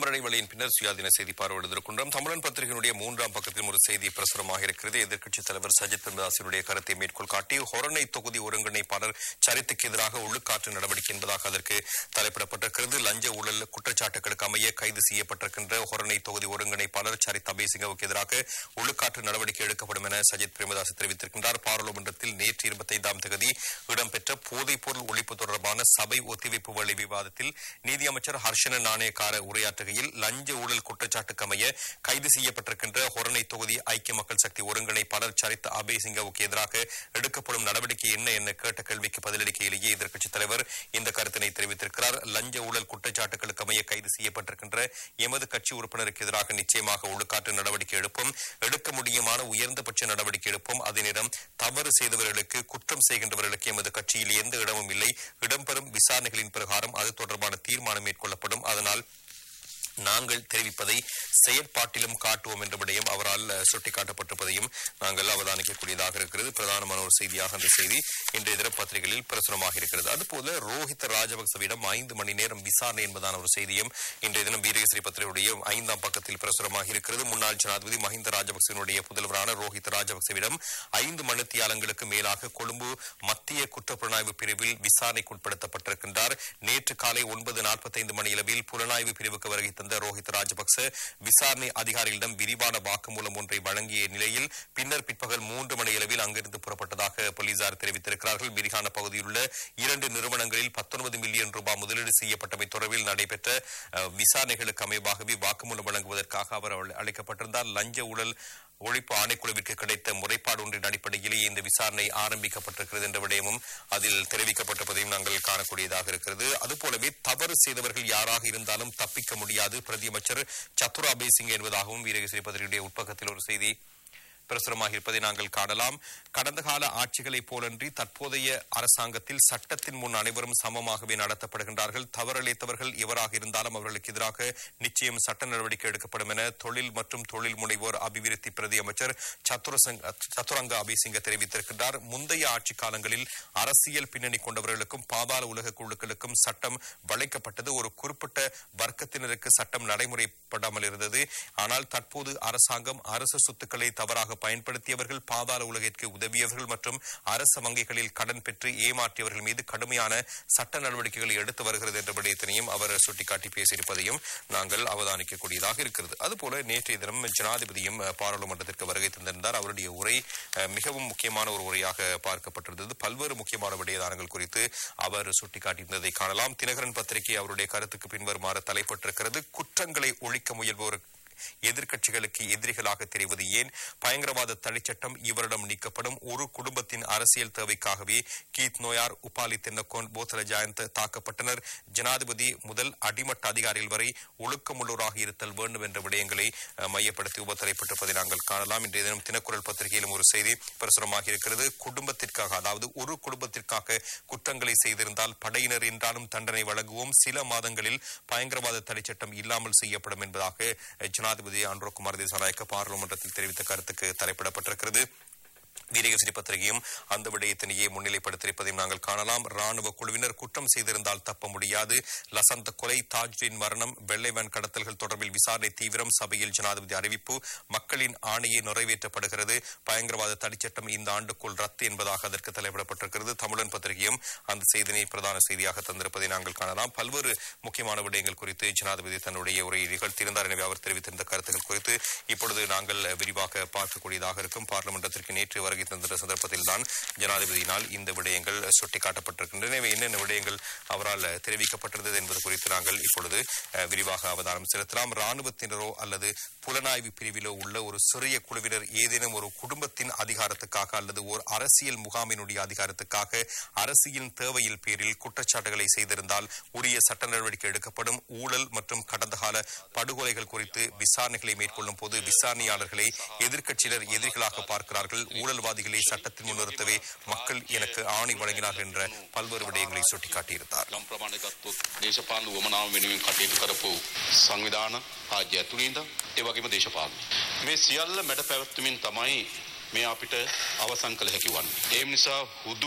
விளம்பர வழியின் பின்னர் சுயாதீன செய்தி பார்வையிடுகின்றோம் தமிழன் பத்திரிகையினுடைய மூன்றாம் பக்கத்தில் ஒரு செய்தி பிரசுரமாக இருக்கிறது எதிர்க்கட்சித் தலைவர் சஜித் பிரேமதாசனுடைய கருத்தை மேற்கோள் காட்டி ஹொரணை தொகுதி ஒருங்கிணைப்பாளர் சரித்துக்கு எதிராக ஒழுக்காற்று நடவடிக்கை என்பதாக அதற்கு தலைப்பிடப்பட்டிருக்கிறது லஞ்ச ஊழல் குற்றச்சாட்டுகளுக்கு அமைய கைது செய்யப்பட்டிருக்கின்ற ஹொரணை தொகுதி ஒருங்கிணைப்பாளர் சரித் அபேசிங்கவுக்கு எதிராக ஒழுக்காற்று நடவடிக்கை எடுக்கப்படும் என சஜித் பிரேமதாஸ் தெரிவித்திருக்கின்றார் பாராளுமன்றத்தில் நேற்று இருபத்தைந்தாம் தேதி இடம்பெற்ற போதைப் பொருள் ஒழிப்பு தொடர்பான சபை ஒத்திவைப்பு வழி விவாதத்தில் நீதியமைச்சர் ஹர்ஷன நாணயக்கார உரையாற்றுகையில் லஞ்ச ஊழல் குற்றச்சாட்டுக்கு அமைய கைது செய்யப்பட்டிருக்கின்ற ஹொரணை தொகுதி ஐக்கிய மக்கள் சக்தி ஒருங்கிணைப்பாளர் சரித் அபேசிங்கவுக்கு எதிராக எடுக்கப்படும் நடவடிக்கை என்ன என கேட்ட கேள்விக்கு பதிலளிக்கையிலேயே எதிர்க்கட்சித் தலைவர் இந்த கருத்தினை தெரிவித்திருக்கிறார் லஞ்ச ஊழல் குற்றச்சாட்டுகளுக்கு அமைய கைது செய்யப்பட்டிருக்கின்ற எமது கட்சி உறுப்பினருக்கு எதிராக நிச்சயமாக ஒழுக்காற்று நடவடிக்கை எடுப்போம் எடுக்க முடியுமான உயர்ந்தபட்ச நடவடிக்கை எடுப்போம் அதே நேரம் தவறு செய்தவர்களுக்கு குற்றம் செய்கின்றவர்களுக்கு எமது கட்சியில் எந்த இடமும் இல்லை இடம்பெறும் விசாரணைகளின் பிரகாரம் அது தொடர்பான தீர்மானம் மேற்கொள்ளப்படும் அதனால் நாங்கள் தெரிவிப்பதை செயற்பாட்டிலும் காட்டுவோம் என்ற விடயம் அவரால் அஹ், சுட்டிக்காட்டப்பட்டிருப்பதையும் நாங்கள் அவதானிக்கக்கூடியதாக இருக்கிறது பிரதானமான ஒரு செய்தியாக அந்த செய்தி இன்றைய தின பத்திரிகைகளில் பிரசுரமாக இருக்கிறது அதுபோல ரோஹித் ராஜபக்சவிடம் ஐந்து மணி நேரம் விசாரணை என்பதான ஒரு செய்தியும் இன்றைய தினம் வீரகேசரி பத்திரிகையுடைய ஐந்தாம் பக்கத்தில் பிரசுரமாக இருக்கிறது முன்னாள் ஜனாதிபதி மஹிந்த ராஜபக்சவினுடைய புதல்வரான ரோஹித் ராஜபக்சவிடம் ஐந்து மணித்தியாலங்களுக்கு மேலாக கொழும்பு மத்திய குற்றப்புலனாய்வு பிரிவில் விசாரணைக்கு உட்படுத்தப்பட்டிருக்கின்றார் நேற்று காலை ஒன்பது நாற்பத்தைந்து மணியளவில் புலனாய்வு பிரிவுக்கு வருகை தந்த ரோஹித் ராஜபக்ச விசாரணை அதிகாரிகளிடம் விரிவான வாக்குமூலம் ஒன்றை வழங்கிய நிலையில் பின்னர் பிற்பகல் மூன்று மணியளவில் அங்கிருந்து புறப்பட்டதாக போலீசார் தெரிவித்திருக்கிறார்கள் மிரிகான பகுதியில் உள்ள இரண்டு நிறுவனங்களில் பத்தொன்பது மில்லியன் ரூபாய் முதலீடு செய்யப்பட்டமை தொடர்பில் நடைபெற்ற அஹ், விசாரணைகளுக்கு அமைவாகவே வாக்குமூலம் வழங்குவதற்காக அவர் அழ- அழைக்கப்பட்டிருந்தார் லஞ்ச ஊழல் ஒழிப்பு ஆணைக்குழுவிற்கு கிடைத்த முறைப்பாடு ஒன்றின் அடிப்படையிலேயே இந்த விசாரணை ஆரம்பிக்கப்பட்டிருக்கிறது என்ற விடயமும் அதில் தெரிவிக்கப்பட்டிருப்பதையும் நாங்கள் காணக்கூடியதாக இருக்கிறது அதுபோலவே தவறு செய்தவர்கள் யாராக இருந்தாலும் தப்பிக்க முடியாது பிரதியமைச்சர் சத்துரா பேசிங் என்பதாகவும் வீரகேசரி பத்திரிகையுடைய உட்பக்கத்தில் ஒரு செய்தி பிரசுரமாக இருப்பதை நாங்கள் காணலாம் கடந்த கால ஆட்சிகளைப் போலன்றி தற்போதைய அரசாங்கத்தில் சட்டத்தின் முன் அனைவரும் சமமாகவே நடத்தப்படுகின்றார்கள் தவறிழைத்தவர்கள் எவராக இருந்தாலும் அவர்களுக்கு எதிராக நிச்சயம் சட்ட நடவடிக்கை எடுக்கப்படும் என தொழில் மற்றும் தொழில் முனைவோர் அபிவிருத்தி பிரதி அமைச்சர் சத்துரசங்க சத்துரங்க அபிசிங்க தெரிவித்திருக்கின்றார் முந்தைய ஆட்சி காலங்களில் அரசியல் பின்னணி கொண்டவர்களுக்கும் பாதாள உலக குழுக்களுக்கும் சட்டம் வளைக்கப்பட்டது ஒரு குறிப்பிட்ட வர்க்கத்தினருக்கு சட்டம் நடைமுறைப்படாமல் இருந்தது ஆனால் தற்போது அரசாங்கம் அரசு சொத்துக்களை தவறாக பயன்படுத்தியவர்கள் பாதாள உலகிற்கு உதவியவர்கள் மற்றும் அரசு வங்கிகளில் கடன் பெற்று ஏமாற்றியவர்கள் மீது கடுமையான சட்ட நடவடிக்கைகளை எடுத்து வருகிறது என்ற விடயத்தினையும் அவர் சுட்டிக்காட்டி பேசியிருப்பதையும் நாங்கள் அவதானிக்கக்கூடியதாக இருக்கிறது அதுபோல நேற்றைய தினம் ஜனாதிபதியும் அஹ், பாராளுமன்றத்திற்கு வருகை தந்திருந்தார் அவருடைய உரை அஹ், மிகவும் முக்கியமான ஒரு உரையாக பார்க்கப்பட்டிருந்தது பல்வேறு முக்கியமான விடயதானங்கள் குறித்து அவர் சுட்டிக்காட்டியிருந்ததை காணலாம் தினகரன் பத்திரிகை அவருடைய கருத்துக்கு பின்வருமாறு தலைப்பட்டிருக்கிறது குற்றங்களை ஒழிக்க முயல்வோர் எதிர்க்கட்சிகளுக்கு எதிரிகளாக தெரிவது ஏன் பயங்கரவாத தடைச்சட்டம் இவரிடம் நீக்கப்படும் ஒரு குடும்பத்தின் அரசியல் தேவைக்காகவே கீத் நோயார் உபாலி தென்னக்கோன் போத்தல ஜாயந்த் தாக்கப்பட்டனர் ஜனாதிபதி முதல் அடிமட்ட அதிகாரிகள் வரை ஒழுக்கமுள்ளோராக இருத்தல் வேண்டும் என்ற விடயங்களை அஹ், மையப்படுத்தி உபத்தலைப்பட்டிருப்பதை நாங்கள் காணலாம் இன்றைய தினம் தினக்குரல் பத்திரிகையிலும் ஒரு செய்தி பிரசுரமாக இருக்கிறது குடும்பத்திற்காக அதாவது ஒரு குடும்பத்திற்காக குற்றங்களை செய்திருந்தால் படையினர் என்றாலும் தண்டனை வழங்குவோம் சில மாதங்களில் பயங்கரவாத தடைச்சட்டம் இல்லாமல் செய்யப்படும் என்பதாக அஹ், ஜனாதிபதி அன்ரோ குமார் திசாநாயக்க பாராளுமன்றத்தில் தெரிவித்த கருத்துக்கு தலைப்பிடப்பட்டிருக்கிறது வீரகசிரி பத்திரிகையும் அந்த விடயத்தினையே முன்னிலைப்படுத்தியிருப்பதையும் நாங்கள் காணலாம் ராணுவ குழுவினர் குற்றம் செய்திருந்தால் தப்ப முடியாது லசந்த கொலை தாஜ்வின் மரணம் வெள்ளைவன் கடத்தல்கள் தொடர்பில் விசாரணை தீவிரம் சபையில் ஜனாதிபதி அறிவிப்பு மக்களின் ஆணையை நிறைவேற்றப்படுகிறது பயங்கரவாத தடிச்சட்டம் இந்த ஆண்டுக்குள் ரத்து என்பதாக அதற்கு தலைப்பிடப்பட்டிருக்கிறது தமிழன் பத்திரிகையும் அந்த செய்தினை பிரதான செய்தியாக தந்திருப்பதை நாங்கள் காணலாம் பல்வேறு முக்கியமான விடயங்கள் குறித்து ஜனாதிபதி தன்னுடைய உரையை நிகழ்த்தியிருந்தார் எனவே அவர் தெரிவித்திருந்த கருத்துக்கள் குறித்து இப்பொழுது நாங்கள் விரிவாக பார்க்கக்கூடியதாக இருக்கும் பார்லிமெண்டத்திற்கு நேற்று வருகை தந்த சந்தர்ப்பத்தில் தான் ஜனாதிபதியினால் இந்த விடயங்கள் சுட்டிக்காட்டப்பட்டிருக்கின்றன எனவே என்னென்ன விடயங்கள் அவரால் தெரிவிக்கப்பட்டிருந்தது என்பது குறித்து நாங்கள் இப்பொழுது அஹ், விரிவாக அவதானம் செலுத்தலாம் ராணுவத்தினரோ அல்லது புலனாய்வு பிரிவிலோ உள்ள ஒரு சிறிய குழுவினர் ஏதேனும் ஒரு குடும்பத்தின் அதிகாரத்துக்காக அல்லது ஒரு அரசியல் முகாமினுடைய அதிகாரத்துக்காக அரசியல் தேவையில் பேரில் குற்றச்சாட்டுகளை செய்திருந்தால் உரிய சட்ட நடவடிக்கை எடுக்கப்படும் ஊழல் மற்றும் கடந்த கால படுகொலைகள் குறித்து விசாரணைகளை மேற்கொள்ளும் போது விசாரணையாளர்களை எதிர்க்கட்சியினர் எதிரிகளாக பார்க்கிறார்கள் ஊழல்வாதிகளை சட்டத்தின் முன் நிறுத்தவே மக்கள் எனக்கு ஆணை வழங்கினார்கள் என்ற பல்வேறு விடயங்களை சுட்டிக்காட்டியிருந்தார் යම් ප්‍රමාණයක් ගත්තොත් දේශපාලන උවමනාව වෙනුවෙන් කටයුතු කරපු සංවිධාන රාජ්‍ය ඇතුළේ ඉඳන් ඒ වගේම දේශපාලන මේ සියල්ල මැඩ පැවැත්වමින් තමයි මේ අපිට අවසන් කළ හැකි වන්නේ. ඒ නිසා හුදු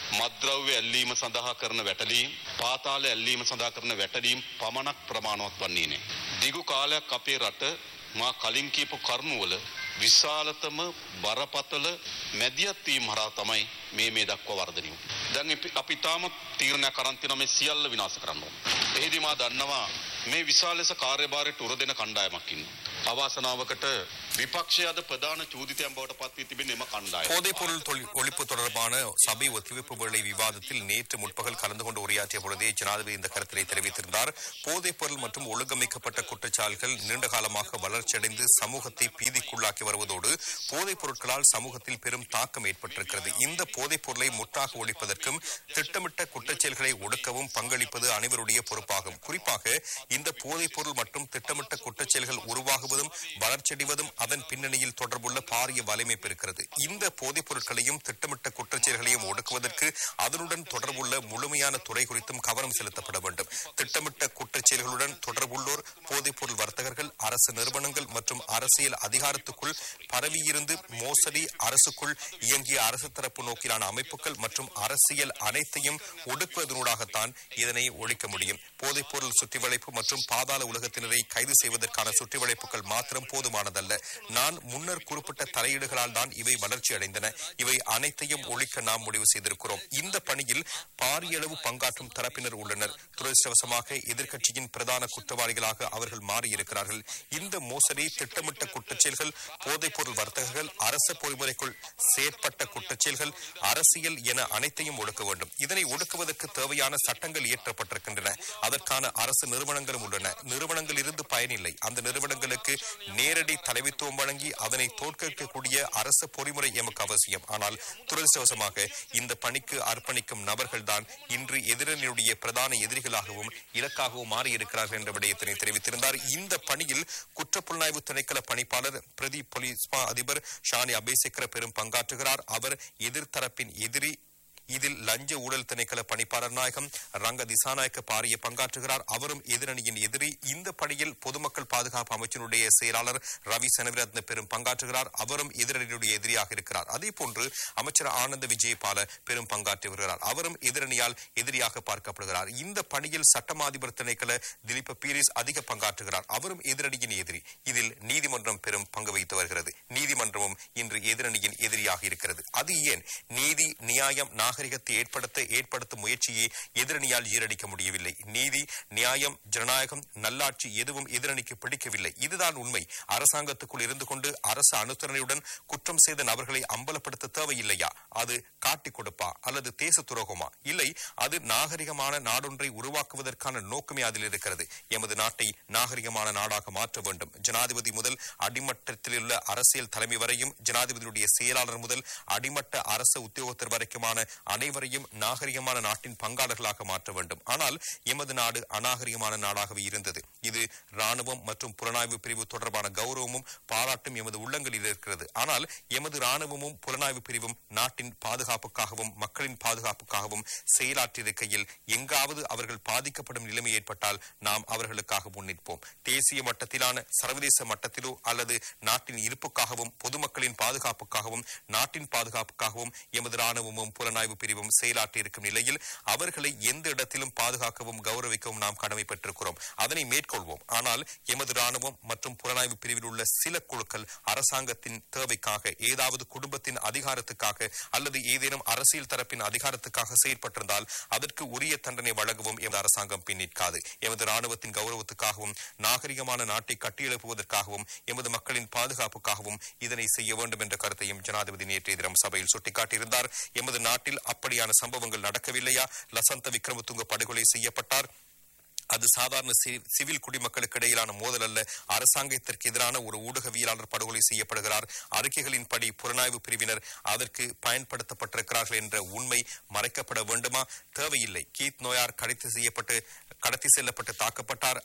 මද්‍රව්‍ය ඇල්ලීම සඳහා කරන වැටලීම් පාතාල ඇල්ලීම සඳහා කරන වැටලීම් පමණක් ප්‍රමාණවත් වන්නේ නෑ. දිගු කාලයක් අපේ රට මා කලින් කියපු කරුණුවල විශාලතම බරපතල මැදිහත් වීම හරහා තමයි මේ මේ දක්වා වර්ධනය වුනේ. දැන් අපි- අපි තාමත් තීරණයක් අරන් තියෙනවා මේ සියල්ල විනාශ කරන්න ඕන. එහිදී මා දන්නවා මේ විශාල ලෙස කාර්යභාරයට උර දෙන කණ්ඩායමක් ඉන්නවා. අවාසනාවකට විපක්ෂය අද ප්‍රධාන චෝදිතයන් බවට පත් වී තිබෙන එම කණ්ඩායම. போதைப் பொருள் தொழில் ஒழிப்பு தொடர்பான சபை ஒத்திவைப்பு வேளை விவாதத்தில் நேற்று முற்பகல் கலந்து கொண்டு உரையாற்றிய பொழுதே ஜனாதிபதி இந்த கருத்தினை தெரிவித்திருந்தார் போதைப் பொருள் மற்றும் ஒழுங்கமைக்கப்பட்ட குற்றச்சால்கள் நீண்ட காலமாக வளர்ச்சியடைந்து சமூகத்தை பீதிக்குள்ளாக்கி வருவதோடு போதைப் பொருட்களால் சமூகத்தில் பெரும் தாக்கம் ஏற்பட்டிருக்கிறது இந்த போதைப் பொருளை முற்றாக ஒழிப்பதற்கும் திட்டமிட்ட குற்றச்செயல்களை ஒடுக்கவும் பங்களிப்பது அனைவருடைய பொறுப்பாகும் குறிப்பாக இந்த போதைப் பொருள் மற்றும் திட்டமிட்ட குற்றச்செயல்கள் உருவாகுவதும் வளர்ச்சியடைவதும் அதன் பின்னணியில் தொடர்புள்ள பாரிய வலைமைப்பு இருக்கிறது இந்த போதைப் பொருட்களையும் திட்டமிட்ட குற்றச்செயல்களையும் ஒடுக்குவதற்கு அதனுடன் தொடர்புள்ள முழுமையான துறை குறித்தும் கவனம் செலுத்தப்பட வேண்டும் திட்டமிட்ட குற்றச்செயல்களுடன் தொடர்புள்ளோர் போதைப் பொருள் வர்த்தகர்கள் அரசு நிறுவனங்கள் மற்றும் அரசியல் அதிகாரத்துக்குள் பரவியிருந்து மோசடி அரசுக்குள் இயங்கிய அரசு தரப்பு நோக்கிலான அமைப்புகள் மற்றும் அரசியல் அனைத்தையும் ஒடுக்குவதனூடாகத்தான் இதனை ஒழிக்க முடியும் போதைப் பொருள் சுற்றிவளைப்பு மற்றும் பாதாள உலகத்தினரை கைது செய்வதற்கான சுற்றிவளைப்புகள் மாத்திரம் போதுமானதல்ல நான் முன்னர் குறிப்பிட்ட தலையீடுகளால் தான் இவை வளர்ச்சி அடைந்தன இவை அனைத்தையும் ஒழிக்க நாம் முடிவு செய்திருக்கிறோம் இந்த பணியில் பாரிய அளவு பங்காற்றும் தரப்பினர் உள்ளனர் துரதிருஷ்டவசமாக எதிர்க்கட்சியின் பிரதான குற்றவாளிகளாக அவர்கள் மாறியிருக்கிறார்கள் இந்த மோசடி திட்டமிட்ட குற்றச்செயல்கள் போதைப் பொருள் வர்த்தகர்கள் அரச பொறிமுறைக்குள் செயற்பட்ட குற்றச்செயல்கள் அரசியல் என அனைத்தையும் ஒடுக்க வேண்டும் இதனை ஒடுக்குவதற்கு தேவையான சட்டங்கள் இயற்றப்பட்டிருக்கின்றன அதற்கான அரசு நிறுவனங்களும் உள்ளன நிறுவனங்கள் இருந்து பயனில்லை அந்த நிறுவனங்களுக்கு நேரடி தலைமைத்துவம் வழங்கி அதனை தோற்கடிக்கக்கூடிய அரசு பொறிமுறை எமக்கு அவசியம் ஆனால் துரதிருஷ்டவசமாக இந்த பணிக்கு அர்ப்பணிக்கும் நபர்கள் தான் இன்று எதிரணியுடைய பிரதான எதிரிகளாகவும் இலக்காகவும் மாறியிருக்கிறார்கள் என்ற விடயத்தினை தெரிவித்திருந்தார் இந்த பணியில் குற்றப்புலனாய்வு திணைக்கள பணிப்பாளர் பிரதி போலீஸ் மா அதிபர் ஷானி அபேசேக்கர பெரும் பங்காற்றுகிறார் அவர் எதிர்த்தரப்பின் எதிரி இதில் லஞ்ச ஊழல் திணைக்கள பணிப்பாளர் நாயகம் ரங்க திசாநாயக்க பாரிய பங்காற்றுகிறார் அவரும் எதிரணியின் எதிரி இந்த பணியில் பொதுமக்கள் பாதுகாப்பு அமைச்சினுடைய செயலாளர் ரவி சனவிரத்ன பெரும் பங்காற்றுகிறார் அவரும் எதிரணியுடைய எதிரியாக இருக்கிறார் அதே போன்று அமைச்சர் ஆனந்த விஜயபால பெரும் பங்காற்றி வருகிறார் அவரும் எதிரணியால் எதிரியாக பார்க்கப்படுகிறார் இந்த பணியில் சட்டமாதிபர் திணைக்கள திலீப பீரிஸ் அதிக பங்காற்றுகிறார் அவரும் எதிரணியின் எதிரி இதில் நீதிமன்றம் பெரும் பங்கு வகித்து வருகிறது நீதிமன்றமும் இன்று எதிரணியின் எதிரியாக இருக்கிறது அது ஏன் நீதி நியாயம் நாகரிகத்தை ஏற்படுத்த ஏற்படுத்தும் முயற்சியை எதிரணியால் ஈரடிக்க முடியவில்லை நீதி நியாயம் ஜனநாயகம் நல்லாட்சி எதுவும் எதிரணிக்கு பிடிக்கவில்லை இதுதான் உண்மை அரசாங்கத்துக்குள் இருந்து கொண்டு அரசு அனுசரணையுடன் குற்றம் செய்த நபர்களை அம்பலப்படுத்த தேவையில்லையா அது காட்டிக் கொடுப்பா அல்லது தேச துரோகமா இல்லை அது நாகரிகமான நாடொன்றை உருவாக்குவதற்கான நோக்கமே அதில் இருக்கிறது எமது நாட்டை நாகரிகமான நாடாக மாற்ற வேண்டும் ஜனாதிபதி முதல் அடிமட்டத்தில் உள்ள அரசியல் தலைமை வரையும் ஜனாதிபதியுடைய செயலாளர் முதல் அடிமட்ட அரசு உத்தியோகத்தர் வரைக்குமான அனைவரையும் நாகரிகமான நாட்டின் பங்காளர்களாக மாற்ற வேண்டும் ஆனால் எமது நாடு அநாகரிகமான நாடாகவே இருந்தது இது ராணுவம் மற்றும் புலனாய்வு பிரிவு தொடர்பான கௌரவமும் பாராட்டும் எமது உள்ளங்களில் இருக்கிறது ஆனால் எமது ராணுவமும் புலனாய்வு பிரிவும் நாட்டின் பாதுகாப்புக்காகவும் மக்களின் பாதுகாப்புக்காகவும் செயலாற்றியிருக்கையில் எங்காவது அவர்கள் பாதிக்கப்படும் நிலைமை ஏற்பட்டால் நாம் அவர்களுக்காக முன்னிற்போம் தேசிய மட்டத்திலான சர்வதேச மட்டத்திலோ அல்லது நாட்டின் இருப்புக்காகவும் பொதுமக்களின் பாதுகாப்புக்காகவும் நாட்டின் பாதுகாப்புக்காகவும் எமது ராணுவமும் புலனாய்வு பிரிவும் செயலாற்றியிருக்கும் நிலையில் அவர்களை எந்த இடத்திலும் பாதுகாக்கவும் கௌரவிக்கவும் நாம் கடமை பெற்றிருக்கிறோம் அதனை மேற்கொள்வோம் ஆனால் எமது ராணுவம் மற்றும் புலனாய்வு பிரிவில் உள்ள சில குழுக்கள் அரசாங்கத்தின் தேவைக்காக ஏதாவது குடும்பத்தின் அதிகாரத்துக்காக அல்லது ஏதேனும் அரசியல் தரப்பின் அதிகாரத்துக்காக செயற்பட்டிருந்தால் அதற்கு உரிய தண்டனை வழங்கவும் எமது அரசாங்கம் பின்னிற்காது எமது ராணுவத்தின் கௌரவத்துக்காகவும் நாகரிகமான நாட்டை கட்டியெழுப்புவதற்காகவும் எமது மக்களின் பாதுகாப்புக்காகவும் இதனை செய்ய வேண்டும் என்ற கருத்தையும் ஜனாதிபதி நேற்றைய தினம் சபையில் சுட்டிக்காட்டியிருந்தார் எமது நாட்டில் அப்படியான சம்பவங்கள் நடக்கவில்லையா லசந்த விக்ரமதுங்க படுகொலை செய்யப்பட்டார் அது சாதாரண சி- சிவில் குடிமக்களுக்கு இடையிலான மோதல் அல்ல அரசாங்கத்திற்கு எதிரான ஒரு ஊடகவியலாளர் படுகொலை செய்யப்படுகிறார் அறிக்கைகளின்படி புலனாய்வு பிரிவினர் அதற்கு பயன்படுத்தப்பட்டிருக்கிறார்கள் என்ற உண்மை மறைக்கப்பட வேண்டுமா தேவையில்லை கீத் நோயார் கடத்தி செய்யப்பட்டு கடத்தி செல்லப்பட்டு தாக்கப்பட்டார்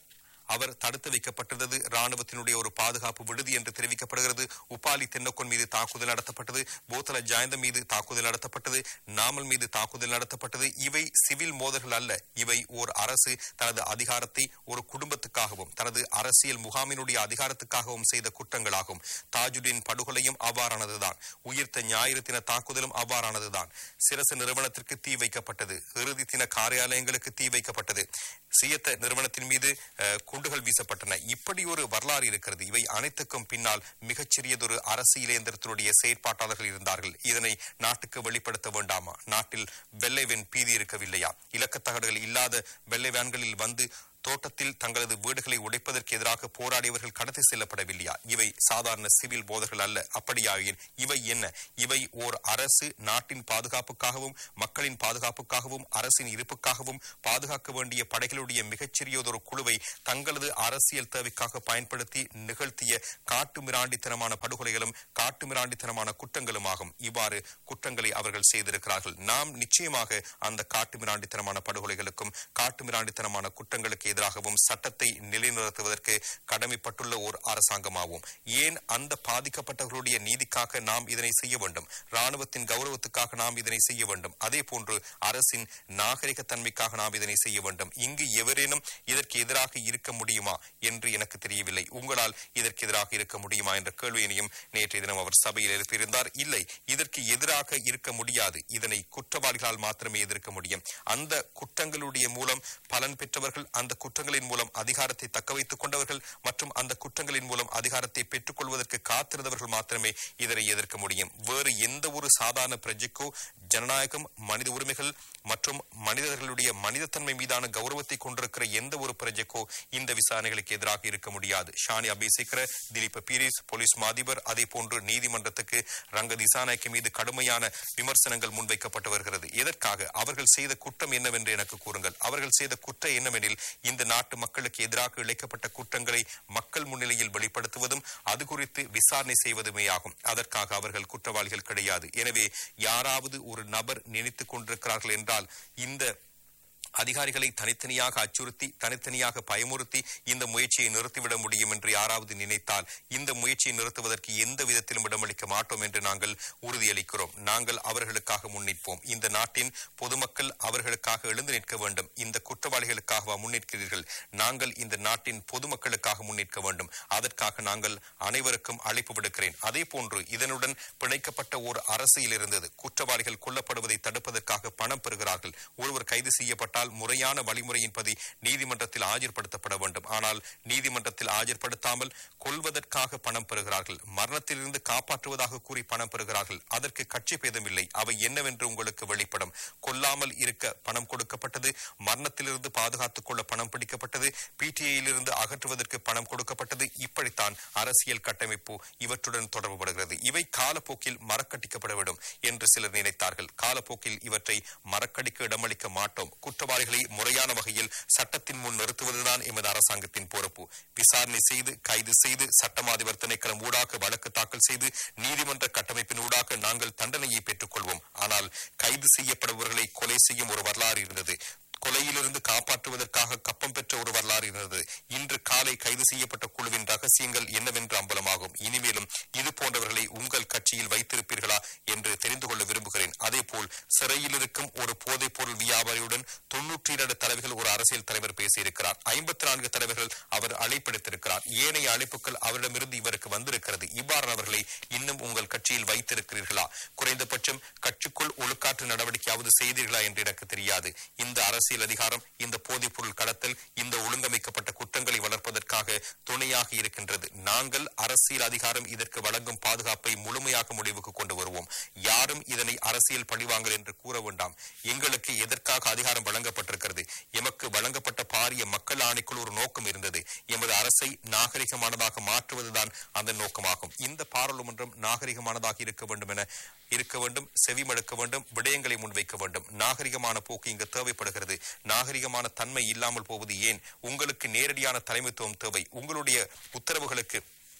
அவர் தடுத்து வைக்கப்பட்டிருந்தது ராணுவத்தினுடைய ஒரு பாதுகாப்பு விடுதி என்று தெரிவிக்கப்படுகிறது உபாலி தென்னக்கொன் மீது தாக்குதல் நடத்தப்பட்டது போத்தல ஜாயந்த மீது தாக்குதல் நடத்தப்பட்டது நாமல் மீது தாக்குதல் நடத்தப்பட்டது இவை சிவில் மோதல்கள் அல்ல இவை ஓர் அரசு தனது அதிகாரத்தை ஒரு குடும்பத்துக்காகவும் தனது அரசியல் முகாமினுடைய அதிகாரத்துக்காகவும் செய்த குற்றங்களாகும் தாஜுடின் படுகொலையும் அவ்வாறானதுதான் உயிர்த்த ஞாயிறு தின தாக்குதலும் அவ்வாறானதுதான் சிரசு நிறுவனத்திற்கு தீ வைக்கப்பட்டது இறுதி தின காரியாலயங்களுக்கு தீ வைக்கப்பட்டது சியத்த நிறுவனத்தின் மீது அஹ், குண்டுகள் வீசப்பட்டன இப்படி ஒரு வரலாறு இருக்கிறது இவை அனைத்துக்கும் பின்னால் மிகச்சிறியதொரு அரசியலேந்திரத்தினுடைய செயற்பாட்டாளர்கள் இருந்தார்கள் இதனை நாட்டுக்கு வெளிப்படுத்த வேண்டாமா நாட்டில் வெள்ளை வெண் பீதி இருக்கவில்லையா இலக்கத்தகடுகள் இல்லாத வெள்ளை வேன்களில் வந்து தோட்டத்தில் தங்களது வீடுகளை உடைப்பதற்கு எதிராக போராடியவர்கள் கடத்தி செல்லப்படவில்லையா இவை சாதாரண சிவில் போதர்கள் அல்ல அப்படியாயின் இவை என்ன இவை ஓர் அரசு நாட்டின் பாதுகாப்புக்காகவும் மக்களின் பாதுகாப்புக்காகவும் அரசின் இருப்புக்காகவும் பாதுகாக்க வேண்டிய படைகளுடைய மிகச்சிறியதொரு குழுவை தங்களது அரசியல் தேவைக்காக பயன்படுத்தி நிகழ்த்திய காட்டுமிராண்டித்தனமான படுகொலைகளும் காட்டுமிராண்டித்தனமான குற்றங்களும் ஆகும் இவ்வாறு குற்றங்களை அவர்கள் செய்திருக்கிறார்கள் நாம் நிச்சயமாக அந்த காட்டுமிராண்டித்தனமான படுகொலைகளுக்கும் காட்டுமிராண்டித்தனமான குற்றங்களுக்கு எதிராகவும் சட்டத்தை நிலைநிறுத்துவதற்கு கடமைப்பட்டுள்ள ஓர் அரசாங்கமாகும் ஏன் அந்த பாதிக்கப்பட்டவர்களுடைய நீதிக்காக நாம் இதனை செய்ய வேண்டும் ராணுவத்தின் கௌரவத்துக்காக நாம் இதனை செய்ய வேண்டும் அதே போன்று அரசின் நாகரிக தன்மைக்காக நாம் இதனை செய்ய வேண்டும் இங்கு எவரேனும் இதற்கு எதிராக இருக்க முடியுமா என்று எனக்கு தெரியவில்லை உங்களால் இதற்கு எதிராக இருக்க முடியுமா என்ற கேள்வியினையும் நேற்றைய தினம் அவர் சபையில் எழுப்பியிருந்தார் இல்லை இதற்கு எதிராக இருக்க முடியாது இதனை குற்றவாளிகளால் மாத்திரமே எதிர்க்க முடியும் அந்த குற்றங்களுடைய மூலம் பலன் பெற்றவர்கள் அந்த குற்றங்களின் மூலம் அதிகாரத்தை தக்க வைத்துக் கொண்டவர்கள் மற்றும் அந்த குற்றங்களின் மூலம் அதிகாரத்தை பெற்றுக் கொள்வதற்கு காத்திருந்தவர்கள் மாத்திரமே இதனை எதிர்க்க முடியும் வேறு எந்த ஒரு சாதாரண பிரஜைக்கோ ஜனநாயகம் மனித உரிமைகள் மற்றும் மனிதர்களுடைய மனிதத்தன்மை மீதான கௌரவத்தை கொண்டிருக்கிற எந்த ஒரு பிரஜைக்கோ இந்த விசாரணைகளுக்கு எதிராக இருக்க முடியாது ஷானி அபிசேகர திலீப பீரிஸ் போலீஸ் மாதிபர் அதே போன்று நீதிமன்றத்துக்கு ரங்க திசாநாயக்கு மீது கடுமையான விமர்சனங்கள் முன்வைக்கப்பட்டு வருகிறது எதற்காக அவர்கள் செய்த குற்றம் என்னவென்று எனக்கு கூறுங்கள் அவர்கள் செய்த குற்றம் என்னவெனில் இந்த நாட்டு மக்களுக்கு எதிராக இழைக்கப்பட்ட குற்றங்களை மக்கள் முன்னிலையில் வெளிப்படுத்துவதும் அது குறித்து விசாரணை செய்வதுமே ஆகும் அதற்காக அவர்கள் குற்றவாளிகள் கிடையாது எனவே யாராவது ஒரு நபர் நினைத்துக் கொண்டிருக்கிறார்கள் என்றால் இந்த அதிகாரிகளை தனித்தனியாக அச்சுறுத்தி தனித்தனியாக பயமுறுத்தி இந்த முயற்சியை நிறுத்திவிட முடியும் என்று யாராவது நினைத்தால் இந்த முயற்சியை நிறுத்துவதற்கு எந்த விதத்திலும் இடமளிக்க மாட்டோம் என்று நாங்கள் உறுதியளிக்கிறோம் நாங்கள் அவர்களுக்காக முன்னிற்போம் இந்த நாட்டின் பொதுமக்கள் அவர்களுக்காக எழுந்து நிற்க வேண்டும் இந்த குற்றவாளிகளுக்காக முன்னிற்கிறீர்கள் நாங்கள் இந்த நாட்டின் பொதுமக்களுக்காக முன்னிற்க வேண்டும் அதற்காக நாங்கள் அனைவருக்கும் அழைப்பு விடுக்கிறேன் அதே போன்று இதனுடன் பிணைக்கப்பட்ட ஒரு அரசியல் இருந்தது குற்றவாளிகள் கொல்லப்படுவதை தடுப்பதற்காக பணம் பெறுகிறார்கள் ஒருவர் கைது செய்யப்பட்டால் முறையான வழிமுறையின்படி நீதிமன்றத்தில் ஆஜர்படுத்தப்பட வேண்டும் ஆனால் நீதிமன்றத்தில் ஆஜர்படுத்தாமல் கொல்வதற்காக பணம் பெறுகிறார்கள் மரணத்திலிருந்து காப்பாற்றுவதாக கூறி பணம் பெறுகிறார்கள் அதற்கு கட்சி பேதமில்லை அவை என்னவென்று உங்களுக்கு வெளிப்படும் கொல்லாமல் இருக்க பணம் கொடுக்கப்பட்டது மரணத்திலிருந்து பாதுகாத்துக் கொள்ள பணம் பிடிக்கப்பட்டது பிடிஐயிலிருந்து அகற்றுவதற்கு பணம் கொடுக்கப்பட்டது இப்படித்தான் அரசியல் கட்டமைப்பு இவற்றுடன் தொடர்புபடுகிறது இவை காலப்போக்கில் மறக்கடிக்கப்பட வேண்டும் என்று சிலர் நினைத்தார்கள் காலப்போக்கில் இவற்றை மறக்கடிக்க இடமளிக்க மாட்டோம் குற்றவாளிகளை முறையான வகையில் சட்டத்தின் முன் நிறுத்துவதுதான் எமது அரசாங்கத்தின் பொறுப்பு விசாரணை செய்து கைது செய்து சட்டமாதிபர் திணைக்களம் ஊடாக வழக்கு தாக்கல் செய்து நீதிமன்ற கட்டமைப்பின் ஊடாக நாங்கள் தண்டனையை பெற்றுக் கொள்வோம் ஆனால் கைது செய்யப்படுபவர்களை கொலை செய்யும் ஒரு வரலாறு இருந்தது கொலையிலிருந்து காப்பாற்றுவதற்காக கப்பம் பெற்ற ஒரு வரலாறு இருந்தது இன்று காலை கைது செய்யப்பட்ட குழுவின் ரகசியங்கள் என்னவென்று அம்பலமாகும் இனிமேலும் இது போன்றவர்களை உங்கள் கட்சியில் வைத்திருப்பீர்களா என்று தெரிந்து கொள்ள விரும்புகிறேன் அதேபோல் சிறையில் இருக்கும் ஒரு போதைப் பொருள் வியாபாரியுடன் தொன்னூற்றி இரண்டு தலைவர்கள் ஒரு அரசியல் தலைவர் பேசியிருக்கிறார் ஐம்பத்தி நான்கு தலைவர்கள் அவர் அழைப்பெடுத்திருக்கிறார் ஏனைய அழைப்புகள் அவரிடமிருந்து இவருக்கு வந்திருக்கிறது இவ்வாறானவர்களை இன்னும் உங்கள் கட்சியில் வைத்திருக்கிறீர்களா குறைந்தபட்சம் கட்சிக்குள் ஒழுக்காற்று நடவடிக்கையாவது செய்தீர்களா என்று எனக்கு தெரியாது இந்த அரசியல் அதிகாரம் இந்த போதைப் பொருள் கடத்தல் இந்த ஒழுங்கமைக்கப்பட்ட குற்றங்களை வளர்ப்பதற்காக துணையாக இருக்கின்றது நாங்கள் அரசியல் அதிகாரம் இதற்கு வழங்கும் பாதுகாப்பை முழுமையாக முடிவுக்கு கொண்டு வருவோம் யாரும் இதனை அரசியல் பழிவாங்கல் என்று கூற வேண்டாம் எங்களுக்கு எதற்காக அதிகாரம் வழங்கப்பட்டிருக்கிறது எமக்கு வழங்கப்பட்ட பாரிய மக்கள் ஆணைக்குள் ஒரு நோக்கம் இருந்தது எமது அரசை நாகரிகமானதாக மாற்றுவதுதான் அந்த நோக்கமாகும் இந்த பாராளுமன்றம் நாகரிகமானதாக இருக்க வேண்டும் என இருக்க வேண்டும் செவிமடுக்க வேண்டும் விடயங்களை முன்வைக்க வேண்டும் நாகரிகமான போக்கு இங்கு தேவைப்படுகிறது நாகரிகமான தன்மை இல்லாமல் போவது ஏன் உங்களுக்கு நேரடியான தலைமைத்துவம் தேவை உங்களுடைய உத்தரவுகளுக்கு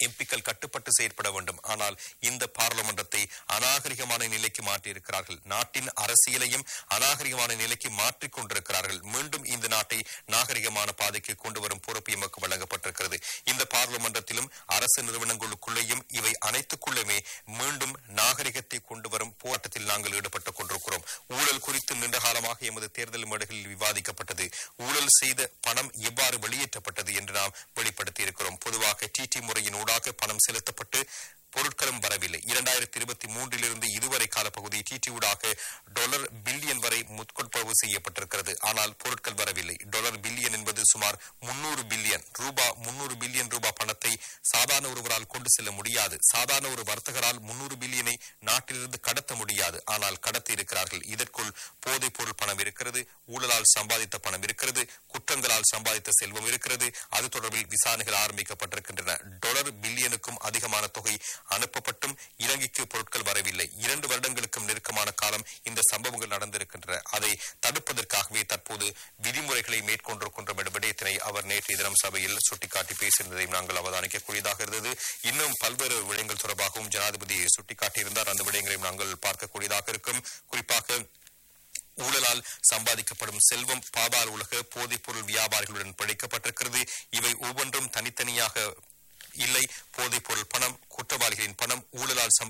எம்பிக்கள் கட்டுப்பட்டு செயற்பட வேண்டும் ஆனால் இந்த பாராளுமன்றத்தை அநாகரிகமான நிலைக்கு மாற்றியிருக்கிறார்கள் நாட்டின் அரசியலையும் அநாகரிகமான நிலைக்கு மாற்றிக் கொண்டிருக்கிறார்கள் மீண்டும் இந்த நாட்டை நாகரிகமான பாதைக்கு கொண்டு வரும் பொறுப்பு எமக்கு வழங்கப்பட்டிருக்கிறது இந்த பாராளுமன்றத்திலும் அரசு நிறுவனங்களுக்குள்ளேயும் இவை அனைத்துக்குள்ளுமே மீண்டும் நாகரிகத்தை கொண்டு வரும் போராட்டத்தில் நாங்கள் ஈடுபட்டுக் கொண்டிருக்கிறோம் ஊழல் குறித்து நீண்ட காலமாக எமது தேர்தல் மேடைகளில் விவாதிக்கப்பட்டது ஊழல் செய்த பணம் எவ்வாறு வெளியேற்றப்பட்டது என்று நாம் வெளிப்படுத்தி இருக்கிறோம் பொதுவாக டிடி முறையின் ஊடாக பணம் செலுத்தப்பட்டு பொருட்களும் வரவில்லை இரண்டாயிரத்தி இருபத்தி மூன்றிலிருந்து இதுவரை காலப்பகுதி டிடி ஊடாக டாலர் பில்லியன் வரை முற்கொள்பளவு செய்யப்பட்டிருக்கிறது ஆனால் பொருட்கள் வரவில்லை டாலர் பில்லியன் என்பது சுமார் முன்னூறு பில்லியன் ரூபா முன்னூறு பில்லியன் ரூபாய் பணத்தை சாதாரண ஒருவரால் கொண்டு செல்ல முடியாது சாதாரண ஒரு வர்த்தகரால் முன்னூறு பில்லியனை நாட்டிலிருந்து கடத்த முடியாது ஆனால் கடத்தி இருக்கிறார்கள் இதற்குள் போதைப் பொருள் பணம் இருக்கிறது ஊழலால் சம்பாதித்த பணம் இருக்கிறது குற்றங்களால் சம்பாதித்த செல்வம் இருக்கிறது அது தொடர்பில் விசாரணைகள் ஆரம்பிக்கப்பட்டிருக்கின்றன டாலர் பில்லியனுக்கும் அதிகமான தொகை அனுப்பப்பட்டும் இலங்கைக்கு பொருட்கள் வரவில்லை இரண்டு வருடங்களுக்கும் நெருக்கமான காலம் இந்த சம்பவங்கள் நடந்திருக்கின்றன அதை தடுப்பதற்காகவே தற்போது விதிமுறைகளை மேற்கொண்டிருக்கின்றோம் என்ற விடயத்தினை அவர் நேற்றைய தினம் சபையில் சுட்டிக்காட்டி பேசியிருந்ததை நாங்கள் அவதானிக்கக்கூடியதாக இருந்தது இன்னும் பல்வேறு விடயங்கள் தொடர்பாகவும் ஜனாதிபதி சுட்டிக்காட்டியிருந்தார் அந்த விடயங்களையும் நாங்கள் பார்க்கக்கூடியதாக இருக்கும் குறிப்பாக ஊழலால் சம்பாதிக்கப்படும் செல்வம் பாதாள உலக போதைப் பொருள் வியாபாரிகளுடன் பிழைக்கப்பட்டிருக்கிறது இவை ஒவ்வொன்றும் தனித்தனியாக இல்லை போதைப் பொருள் பணம் குற்றவாளிகளின் பணம் ஊழலால்